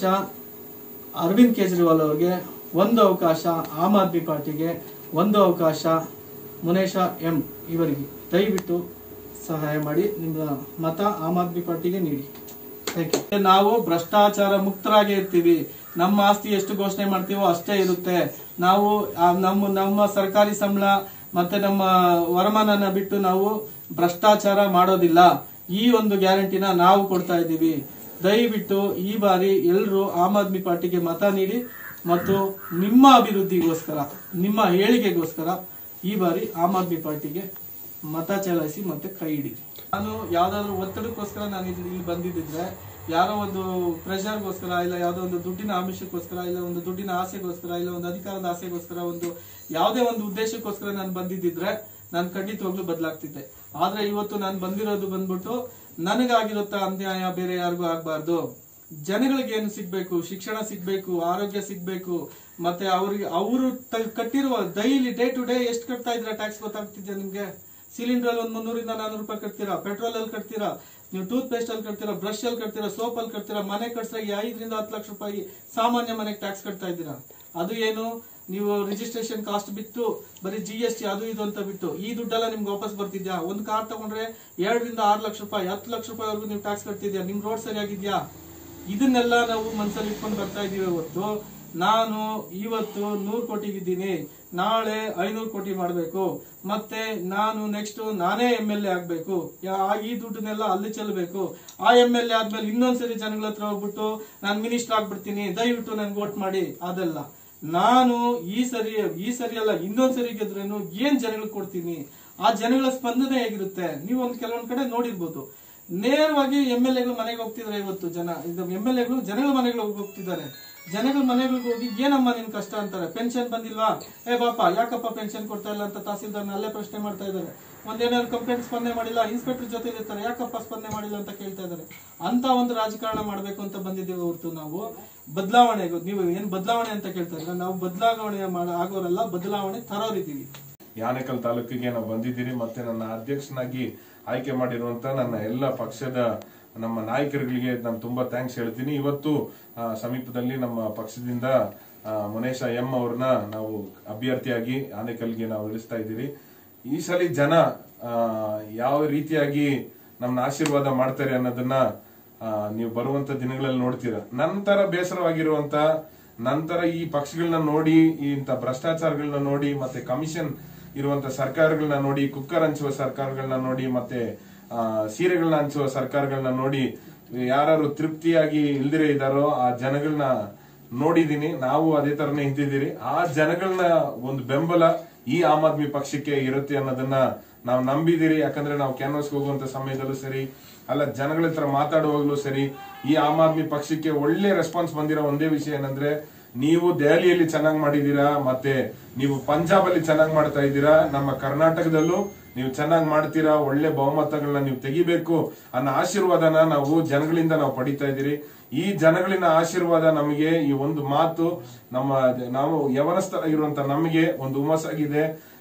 ಅರವಿಂದ್ ಕೇಜ್ರಿವಾಲ್ ಅವ್ರಿಗೆ ಒಂದು ಅವಕಾಶ ಆಮ್ ಆದ್ಮಿ ಪಾರ್ಟಿಗೆ ಒಂದು ಅವಕಾಶ ಮುನೇಶ ಎಂ ಇವರಿಗೆ ದಯವಿಟ್ಟು ಸಹಾಯ ಮಾಡಿ ನಿಮ್ಮ ಮತ ಆಮ್ ಆದ್ಮಿ ಪಾರ್ಟಿಗೆ ನೀಡಿ Thank you. ನಾವು ಭ್ರಷ್ಟಾಚಾರ ಮುಕ್ತರಾಗಿ ಇರ್ತೀವಿ ನಮ್ಮ ಆಸ್ತಿ ಎಷ್ಟು ಘೋಷಣೆ ಮಾಡ್ತೀವೋ ಅಷ್ಟೇ ಇರುತ್ತೆ ನಾವು ಆ, ನಮ್ಮ ನಮ್ಮ ಸರ್ಕಾರಿ ಸಂಬಳ ಮತ್ತೆ ನಮ್ಮ ವರಮಾನನ ಬಿಟ್ಟು ನಾವು ಭ್ರಷ್ಟಾಚಾರ ಮಾಡೋದಿಲ್ಲ ಈ ಒಂದು ಗ್ಯಾರಂಟಿನ ನಾವು ಕೊಡ್ತಾ ಇದ್ದೀವಿ ದಯವಿಟ್ಟು ಈ ಬಾರಿ ಎಲ್ಲರೂ ಆಮ್ ಆದ್ಮಿ ಪಾರ್ಟಿಗೆ ಮತ ನೀಡಿ ಮತ್ತು ನಿಮ್ಮ ಅಭಿವೃದ್ಧಿಗೋಸ್ಕರ ನಿಮ್ಮ ಏಳಿಗೆಗೋಸ್ಕರ ಈ ಬಾರಿ ಆಮ್ ಆದ್ಮಿ ಪಾರ್ಟಿಗೆ ಮತ ಚಲಾಯಿಸಿ ಮತ್ತೆ ಕೈ ಹಿಡಿರಿ ನಾನು ಯಾವ್ದಾದ್ರು ಒತ್ತಡಕ್ಕೋಸ್ಕರ ನಾನು ಇಲ್ಲಿ ಇಲ್ಲಿ ಬಂದಿದ್ದಿದ್ರೆ ಯಾರೋ ಒಂದು ಪ್ರೆಷರ್ಗೋಸ್ಕರ ಇಲ್ಲ ಯಾವ್ದೋ ಒಂದು ದುಡ್ಡಿನ ಆಮಿಷಕ್ಕೋಸ್ಕರ ಇಲ್ಲ ಒಂದು ದುಡ್ಡಿನ ಆಸೆಗೋಸ್ಕರ ಇಲ್ಲ ಒಂದು ಅಧಿಕಾರದ ಆಸೆಗೋಸ್ಕರ ಒಂದು ಯಾವುದೇ ಒಂದು ಉದ್ದೇಶಕ್ಕೋಸ್ಕರ ನಾನು ಬಂದಿದ್ದಿದ್ರೆ ನಾನು ಖಂಡಿತವಾಗ್ಲೂ ಬದಲಾಗ್ತಿದ್ದೆ ಆದ್ರೆ ಇವತ್ತು ನಾನು ಬಂದಿರೋದು ಬಂದ್ಬಿಟ್ಟು ನನಗಾಗಿರುತ್ತ ಅನ್ಯಾಯ ಬೇರೆ ಯಾರಿಗೂ ಆಗ್ಬಾರ್ದು ಜನಗಳಿಗೆ ಏನು ಸಿಗ್ಬೇಕು ಶಿಕ್ಷಣ ಸಿಗ್ಬೇಕು ಆರೋಗ್ಯ ಸಿಗ್ಬೇಕು ಮತ್ತೆ ಅವ್ರಿಗೆ ಅವರು ಕಟ್ಟಿರುವ ಡೈಲಿ ಡೇ ಟು ಡೇ ಎಷ್ಟು ಕಟ್ತಾ ಇದ್ರ ಟ್ಯಾಕ್ಸ್ ಗೊತ್ತಾಗ್ತಿದ್ಯಾ ನಿಮ್ಗೆ ಸಿಲಿಂಡರ್ ಅಲ್ಲಿ ಒಂದ್ ಮುನ್ನೂರಿಂದ ನಾನೂರು ರೂಪಾಯಿ ಕಟ್ತೀರಾ ಪೆಟ್ರೋಲ್ ಅಲ್ಲಿ ಕಟ್ತೀರಾ ನೀವು ಟೂತ್ ಪೇಸ್ಟ್ ಅಲ್ಲಿ ಕಟ್ತೀರಾ ಬ್ರಷ್ ಅಲ್ಲಿ ಕಟ್ತೀರಾ ಸೋಪ್ ಅಲ್ಲಿ ಕಟ್ತೀರಾ ಮನೆ ಕಟ್ಸ್ರಾಗಿ ಐದರಿಂದ ಹತ್ತು ಲಕ್ಷ ರೂಪಾಯಿ ಸಾಮಾನ್ಯ ಮನೆಗೆ ಟ್ಯಾಕ್ಸ್ ಕಟ್ತಾ ಇದ್ದೀರಾ ಅದು ಏನು ನೀವು ರಿಜಿಸ್ಟ್ರೇಷನ್ ಕಾಸ್ಟ್ ಬಿಟ್ಟು ಬರೀ ಜಿ ಎಸ್ ಟಿ ಅದು ಇದು ಅಂತ ಬಿಟ್ಟು ಈ ದುಡ್ಡೆಲ್ಲ ನಿಮ್ಗೆ ವಾಪಸ್ ಬರ್ತಿದ್ಯಾ ಒಂದು ಕಾರ್ ತಗೊಂಡ್ರೆ ಎರಡರಿಂದ ಆರು ಲಕ್ಷ ರೂಪಾಯಿ ಹತ್ತು ಲಕ್ಷ ರೂಪಾಯಿವರೆಗೂ ನೀವು ಟ್ಯಾಕ್ಸ್ ಕಟ್ತಿದ್ಯಾ ನಿಮ್ ರೋಡ್ ಸರಿಯಾಗಿದ್ಯಾ ಇದನ್ನೆಲ್ಲ ನಾವು ಮನ್ಸಲ್ಲಿ ಇಟ್ಕೊಂಡು ಬರ್ತಾ ಇದೀವಿ ಹೊತ್ತು ನಾನು ಇವತ್ತು ನೂರು ಕೋಟಿಗಿದ್ದೀನಿ ನಾಳೆ ಐನೂರು ಕೋಟಿ ಮಾಡಬೇಕು ಮತ್ತೆ ನಾನು ನೆಕ್ಸ್ಟ್ ನಾನೇ ಎಂ ಎಲ್ ಎ ಆಗ್ಬೇಕು ಯಾ- ಈ ದುಡ್ಡನ್ನೆಲ್ಲ ಅಲ್ಲಿ ಚೆಲ್ಲಬೇಕು ಆ ಎಂ ಎಲ್ ಎ ಆದ್ಮೇಲೆ ಇನ್ನೊಂದ್ಸರಿ ಜನಗಳ ಹತ್ರ ಹೋಗ್ಬಿಟ್ಟು ನಾನು ಮಿನಿಸ್ಟರ್ ಆಗ್ಬಿಡ್ತೀನಿ ದಯವಿಟ್ಟು ನನ್ಗೆ ವೋಟ್ ಮಾಡಿ ಅದೆಲ್ಲ ನಾನು ಈ ಸರಿ ಈ ಸರಿ ಅಲ್ಲ ಇನ್ನೊಂದ್ಸರಿ ಗೆದ್ರೇನು ಏನ್ ಜನಗಳಿಗೆ ಕೊಡ್ತೀನಿ ಆ ಜನಗಳ ಸ್ಪಂದನೆ ಹೇಗಿರುತ್ತೆ ನೀವು ಒಂದ್ ಕೆಲವೊಂದ್ ಕಡೆ ನೋಡಿರ್ಬೋದು ನೇರವಾಗಿ ಎಂ ಎಲ್ ಎಗಳು ಮನೆಗೆ ಹೋಗ್ತಿದ್ದಾರೆ ಇವತ್ತು ಜನ ಇದು ಎಂ ಎಲ್ ಎಗಳು ಜನಗಳ ಮನೆಗಳಿಗೆ ಹೋಗ್ತಿದ್ದಾರೆ ಜನಗಳ ಮನೆಗಳಿಗೆ ಹೋಗಿ ಏನಮ್ಮ ನಿನ್ ಕಷ್ಟ ಅಂತಾರೆ ಪೆನ್ಷನ್ ಬಂದಿಲ್ವಾ ಏ ಬಾಪ ಯಾಕಪ್ಪ ಪೆನ್ಷನ್ ಕೊಡ್ತಾ ಇಲ್ಲ ಅಂತ ತಹಸೀಲ್ದಾರ್ನ ಅಲ್ಲೇ ಪ್ರಶ್ನೆ ಮಾಡ್ತಾ ಇದ್ದಾರೆ ಒಂದೇನಾದ್ರು ಕಂಪ್ಲೇಂಟ್ ಸ್ಪಂದನೆ ಮಾಡಿಲ್ಲ ಇನ್ಸ್ಪೆಕ್ಟರ್ ಜೊತೆ ಇರ್ತಾರೆ ಯಾಕಪ್ಪ ಸ್ಪಂದನೆ ಮಾಡಿಲ್ಲ ಅಂತ ಕೇಳ್ತಾ ಇದ್ದಾರೆ ಅಂತ ಒಂದು ರಾಜಕಾರಣ ಮಾಡ್ಬೇಕು ಅಂತ ಬಂದಿದ್ದೀವಿ ಹೊರತು ನಾವು ಬದಲಾವಣೆ ನೀವು ಏನ್ ಬದಲಾವಣೆ ಅಂತ ಕೇಳ್ತಾ ಇದ್ರೆ ನಾವು ಬದಲಾವಣೆ ಮಾಡ ಆಗೋರಲ್ಲ ಬದಲಾವಣೆ ತರೋರಿದ್ದೀವಿ ಯಾನಕಲ್ ತಾಲೂಕಿಗೆ ನಾವು ಬಂದಿದ್ದೀರಿ ಮತ್ತೆ ನನ್ನ ಅಧ್ಯಕ್ಷನಾಗಿ ಆಯ್ಕೆ ಮಾಡಿರುವಂತ ನನ್ನ ಎಲ್ಲ ಪಕ್ಷದ ನಮ್ಮ ನಾಯಕರುಗಳಿಗೆ ನಾನು ತುಂಬಾ ಥ್ಯಾಂಕ್ಸ್ ಹೇಳ್ತೀನಿ ಇವತ್ತು ಆ, ಸಮೀಪದಲ್ಲಿ ನಮ್ಮ ಪಕ್ಷದಿಂದ ಆ, ಮುನೇಶ ಎಂ ಅವ್ರನ್ನ ನಾವು ಅಭ್ಯರ್ಥಿಯಾಗಿ ಆನೇಕಲ್ಗೆ ನಾವು ಇಳಿಸ್ತಾ ಇದ್ದೀರಿ ಈ ಸಲ ಜನ ಆ, ಯಾವ ರೀತಿಯಾಗಿ ನಮ್ಮನ್ನ ಆಶೀರ್ವಾದ ಮಾಡ್ತಾರೆ ಅನ್ನೋದನ್ನ ಆ, ನೀವು ಬರುವಂತ ದಿನಗಳಲ್ಲಿ ನೋಡ್ತೀರಾ ನಂತರ ಬೇಸರವಾಗಿರುವಂತ ನಂತರ ಈ ಪಕ್ಷಗಳನ್ನ ನೋಡಿ ಈ ಇಂಥ ಭ್ರಷ್ಟಾಚಾರಗಳನ್ನ ನೋಡಿ ಮತ್ತೆ ಕಮಿಷನ್ ಇರುವಂತ ಸರ್ಕಾರಗಳನ್ನ ನೋಡಿ ಕುಕ್ಕರ್ ಹಂಚುವ ಸರ್ಕಾರಗಳನ್ನ ನೋಡಿ ಮತ್ತೆ ಆ, ಸೀರೆಗಳನ್ನ ಹಂಚುವ ಸರ್ಕಾರಗಳನ್ನ ನೋಡಿ ಯಾರು ತೃಪ್ತಿಯಾಗಿ ಇಲ್ದಿರೇ ಇದ್ದಾರೋ ಆ ಜನಗಳನ್ನ ನೋಡಿದೀನಿ ನಾವು ಅದೇ ತರನೇ ಇದ್ದಿದ್ದೀರಿ ಆ ಜನಗಳನ್ನ ಒಂದು ಬೆಂಬಲ ಈ ಆಮ್ ಆದ್ಮಿ ಪಕ್ಷಕ್ಕೆ ಇರುತ್ತೆ ಅನ್ನೋದನ್ನ ನಾವು ನಂಬಿದಿರಿ ಯಾಕಂದ್ರೆ ನಾವು ಕ್ಯಾನ್ವಾಸ್ಗೆ ಹೋಗುವಂತ ಸಮಯದಲ್ಲೂ ಸರಿ ಅಲ್ಲ ಜನಗಳ ಹತ್ರ ಮಾತಾಡುವಾಗ್ಲೂ ಸರಿ ಈ ಆಮ್ ಆದ್ಮಿ ಪಕ್ಷಕ್ಕೆ ಒಳ್ಳೆ ರೆಸ್ಪಾನ್ಸ್ ಬಂದಿರೋ ಒಂದೇ ವಿಷಯ ಏನಂದ್ರೆ ನೀವು ದೆಹಲಿಯಲ್ಲಿ ಚೆನ್ನಾಗಿ ಮಾಡಿದೀರಾ ಮತ್ತೆ ನೀವು ಪಂಜಾಬ್ ಅಲ್ಲಿ ಚೆನ್ನಾಗಿ ಮಾಡ್ತಾ ಇದ್ದೀರಾ ನಮ್ಮ ಕರ್ನಾಟಕದಲ್ಲೂ ನೀವು ಚೆನ್ನಾಗಿ ಮಾಡ್ತೀರಾ ಒಳ್ಳೆ ಬಹುಮತಗಳನ್ನ ನೀವು ತೆಗಿಬೇಕು ಅನ್ನೋ ಆಶೀರ್ವಾದನ ನಾವು ಜನಗಳಿಂದ ನಾವು ಪಡಿತಾ ಇದ್ದೀರಿ ಈ ಜನಗಳಿನ ಆಶೀರ್ವಾದ ನಮಗೆ ಈ ಒಂದು ಮಾತು ನಮ್ಮ ನಾವು ಯವನಸ್ಥರಾಗಿರುವಂತ ನಮಗೆ ಒಂದು ಹುಮ್ಮಸ್ಸಾಗಿದೆ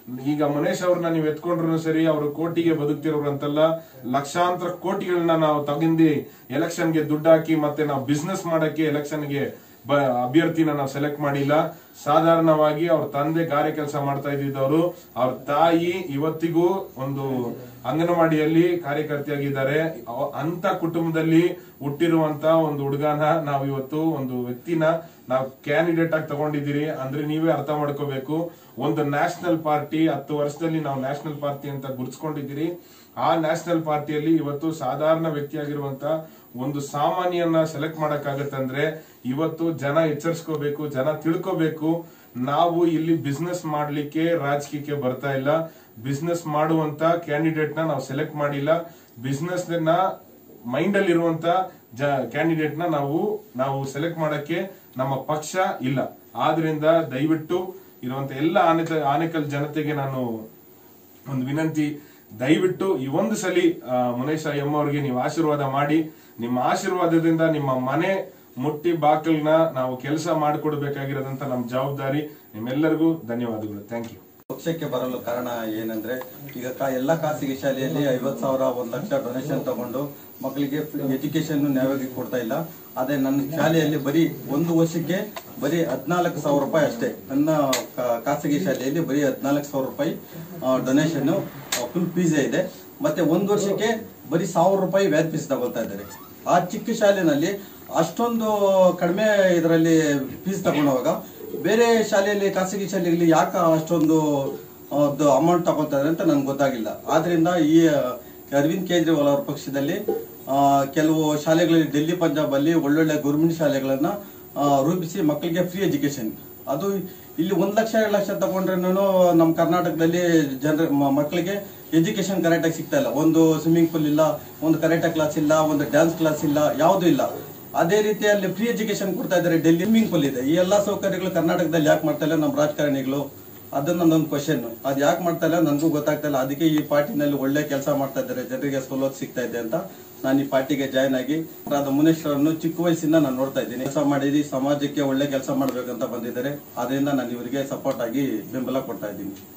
ಈಗ ಮನೇಶ್ ಅವ್ರನ್ನ ನೀವು ಎತ್ಕೊಂಡ್ರು ಸರಿ ಅವರು ಕೋಟಿಗೆ ಬದುಕ್ತಿರೋರು ಅಂತಲ್ಲ ಲಕ್ಷಾಂತರ ಕೋಟಿಗಳನ್ನ ನಾವು ತಗೊಂಡು ಎಲೆಕ್ಷನ್ಗೆ ದುಡ್ಡು ಹಾಕಿ ಮತ್ತೆ ನಾವು ಬಿಸ್ನೆಸ್ ಮಾಡಕ್ಕೆ ಎಲೆಕ್ಷನ್ಗೆ ಬ ಅಭ್ಯರ್ಥಿನ ನಾವು ಸೆಲೆಕ್ಟ್ ಮಾಡಿಲ್ಲ ಸಾಧಾರಣವಾಗಿ ಅವ್ರ ತಂದೆ ಗಾರೆ ಕೆಲಸ ಮಾಡ್ತಾ ಇದ್ದಿದ್ದವರು ಅವ್ರ ತಾಯಿ ಇವತ್ತಿಗೂ ಒಂದು ಅಂಗನವಾಡಿಯಲ್ಲಿ ಕಾರ್ಯಕರ್ತೆಯಾಗಿದ್ದಾರೆ ಅವ- ಅಂತ ಕುಟುಂಬದಲ್ಲಿ ಹುಟ್ಟಿರುವಂತ ಒಂದು ಹುಡುಗನ ನಾವು ಇವತ್ತು ಒಂದು ವ್ಯಕ್ತಿನ ನಾವು ಕ್ಯಾಂಡಿಡೇಟ್ ಆಗಿ ತಗೊಂಡಿದ್ದೀರಿ ಅಂದ್ರೆ ನೀವೇ ಅರ್ಥ ಮಾಡ್ಕೋಬೇಕು ಒಂದು ನ್ಯಾಷನಲ್ ಪಾರ್ಟಿ ಹತ್ತು ವರ್ಷದಲ್ಲಿ ನಾವು ನ್ಯಾಷನಲ್ ಪಾರ್ಟಿ ಅಂತ ಗುರ್ಸ್ಕೊಂಡಿದ್ದೀರಿ ಆ ನ್ಯಾಷನಲ್ ಪಾರ್ಟಿಯಲ್ಲಿ ಇವತ್ತು ಸಾಧಾರಣ ವ್ಯಕ್ತಿಯಾಗಿರುವಂತ ಒಂದು ಸಾಮಾನ್ಯನ ಸೆಲೆಕ್ಟ್ ಮಾಡಕ್ಕಾಗತ್ತಂದ್ರೆ ಇವತ್ತು ಜನ ಎಚ್ಚರಿಸ್ಕೋಬೇಕು ಜನ ತಿಳ್ಕೋಬೇಕು ನಾವು ಇಲ್ಲಿ ಬಿಸ್ನೆಸ್ ಮಾಡ್ಲಿಕ್ಕೆ ರಾಜಕೀಯಕ್ಕೆ ಬರ್ತಾ ಇಲ್ಲ ಬಿಸ್ನೆಸ್ ಮಾಡುವಂತ ಕ್ಯಾಂಡಿಡೇಟ್ ನ ನಾವು ಸೆಲೆಕ್ಟ್ ಮಾಡಿಲ್ಲ ಬಿಸ್ನೆಸ್ ನ ಮೈಂಡ್ ಅಲ್ಲಿ ಇರುವಂತ ಕ್ಯಾಂಡಿಡೇಟ್ ನ ನಾವು ನಾವು ಸೆಲೆಕ್ಟ್ ಮಾಡಕ್ಕೆ ನಮ್ಮ ಪಕ್ಷ ಇಲ್ಲ ಆದ್ರಿಂದ ದಯವಿಟ್ಟು ಇರುವಂತ ಎಲ್ಲ ಆನೆ ಆನೆಕಲ್ ಜನತೆಗೆ ನಾನು ಒಂದು ವಿನಂತಿ ದಯವಿಟ್ಟು ಈ ಒಂದು ಸಲಿ ಆ, ಮುನೇಶ ಎಂ ಅವ್ರಿಗೆ ನೀವು ಆಶೀರ್ವಾದ ಮಾಡಿ ನಿಮ್ಮ ಆಶೀರ್ವಾದದಿಂದ ನಿಮ್ಮ ಮನೆ ಮುಟ್ಟಿ ಬಾಕಲ್ನ ನಾವು ಕೆಲಸ ಮಾಡಿಕೊಡ್ಬೇಕಾಗಿರೋದಂತ ನಮ್ಮ ಜವಾಬ್ದಾರಿ ನಿಮ್ಮೆಲ್ಲರಿಗೂ ಧನ್ಯವಾದಗಳು ಥ್ಯಾಂಕ್ ಯು ಪಕ್ಷಕ್ಕೆ ಬರಲು ಕಾರಣ ಏನಂದ್ರೆ ಈಗ ಕಾ- ಎಲ್ಲ ಖಾಸಗಿ ಶಾಲೆಯಲ್ಲಿ ಐವತ್ ಸಾವಿರ ಒಂದ್ ಲಕ್ಷ ಡೊನೇಷನ್ ತಗೊಂಡು ಮಕ್ಕಳಿಗೆ ಎಜುಕೇಶನ್ ನ್ಯಾಯವಾಗಿ ಕೊಡ್ತಾ ಇಲ್ಲ ಅದೇ ನನ್ನ ಶಾಲೆಯಲ್ಲಿ ಬರೀ ಒಂದು ವರ್ಷಕ್ಕೆ ಬರೀ ಹದಿನಾಲ್ಕು ಸಾವಿರ ರೂಪಾಯಿ ಅಷ್ಟೇ ನನ್ನ ಖಾ- ಖಾಸಗಿ ಶಾಲೆಯಲ್ಲಿ ಬರೀ ಹದಿನಾಲ್ಕು ಸಾವಿರ ರೂಪಾಯಿ ಡೊನೇಷನ್ ಫುಲ್ ಫೀಸೇ ಇದೆ ಮತ್ತೆ ಒಂದು ವರ್ಷಕ್ಕೆ ಬರೀ ಸಾವಿರ ರೂಪಾಯಿ ವ್ಯಾನ್ ಫೀಸ್ ತಗೊಳ್ತಾ ಇದ್ದಾರೆ ಆ ಚಿಕ್ಕ ಶಾಲೆನಲ್ಲಿ ಅಷ್ಟೊಂದು ಕಡಿಮೆ ಇದರಲ್ಲಿ ಫೀಸ್ ತಗೊಂಡವಾಗ ಬೇರೆ ಶಾಲೆಯಲ್ಲಿ ಖಾಸಗಿ ಶಾಲೆಯಲ್ಲಿ ಯಾಕೆ ಅಷ್ಟೊಂದು ಅಮೌಂಟ್ ತಗೊಳ್ತಾರೆ ಅಂತ ನನ್ಗೆ ಗೊತ್ತಾಗಿಲ್ಲ ಆದ್ರಿಂದ ಈ ಆ, ಅರವಿಂದ್ ಕೇಜ್ರಿವಾಲ್ ಅವರ ಪಕ್ಷದಲ್ಲಿ ಆ, ಕೆಲವು ಶಾಲೆಗಳಲ್ಲಿ ಡೆಲ್ಲಿ ಪಂಜಾಬ್ ಅಲ್ಲಿ ಒಳ್ಳೊಳ್ಳೆ ಗೌರ್ಮೆಂಟ್ ಶಾಲೆಗಳನ್ನ ಆ, ರೂಪಿಸಿ ಮಕ್ಕಳಿಗೆ ಫ್ರೀ ಎಜುಕೇಶನ್ ಅದು ಇಲ್ಲಿ ಒಂದ್ ಲಕ್ಷ ಎರಡು ಲಕ್ಷ ತಗೊಂಡ್ರೆ ನಮ್ಮ ಕರ್ನಾಟಕದಲ್ಲಿ ಜನರ ಮಕ್ಕಳಿಗೆ ಎಜುಕೇಶನ್ ಕರೆಕ್ಟಾಗಿ ಸಿಗ್ತಾ ಇಲ್ಲ ಒಂದು ಸ್ವಿಮ್ಮಿಂಗ್ ಪೂಲ್ ಇಲ್ಲ ಒಂದು ಕರೆಕ್ಟ್ ಕ್ಲಾಸ್ ಇಲ್ಲ ಒಂದು ಡ್ಯಾನ್ಸ್ ಕ್ಲಾಸ್ ಇಲ್ಲ ಯಾವುದೂ ಇಲ್ಲ ಅದೇ ರೀತಿ ಅಲ್ಲಿ ಫ್ರೀ ಎಜುಕೇಶನ್ ಕೊಡ್ತಾ ಇದ್ದಾರೆ ಡೆಲ್ಲಿ ಸ್ವಿಮ್ಮಿಂಗ್ ಪೂಲ್ ಇದೆ ಈ ಎಲ್ಲಾ ಸೌಕರ್ಯಗಳು ಕರ್ನಾಟಕದಲ್ಲಿ ಯಾಕೆ ಮಾಡ್ತಾ ಇಲ್ಲ ನಮ್ಮ ರಾಜಕಾರಣಿಗಳು ಅದನ್ನ ನನ್ನೊಂದು ಕ್ವಶನ್ ಅದ್ ಯಾಕೆ ಮಾಡ್ತಾ ಇಲ್ಲ ನನಗೂ ಗೊತ್ತಾಗ್ತಾ ಇಲ್ಲ ಅದಕ್ಕೆ ಈ ಪಾರ್ಟಿನಲ್ಲಿ ಒಳ್ಳೆ ಕೆಲಸ ಮಾಡ್ತಾ ಇದ್ದಾರೆ ಜನರಿಗೆ ಸವಲತ್ತು ಸಿಗ್ತಾ ಇದೆ ಅಂತ ನಾನು ಈ ಪಾರ್ಟಿಗೆ ಜಾಯ್ನ್ ಆಗಿ ರಾಧ ಮುನೇಶ್ವರನ್ನು ಚಿಕ್ಕ ವಯಸ್ಸಿಂದ ನಾನು ನೋಡ್ತಾ ಇದ್ದೀನಿ ಕೆಲಸ ಮಾಡಿದಿ ಸಮಾಜಕ್ಕೆ ಒಳ್ಳೆ ಕೆಲಸ ಮಾಡ್ಬೇಕಂತ ಬಂದಿದ್ದಾರೆ ಅದರಿಂದ ನಾನು ಇವರಿಗೆ ಸಪೋರ್ಟ್ ಆಗಿ ಬೆಂಬಲ ಕೊಡ್ತಾ ಇದ್ದೀನಿ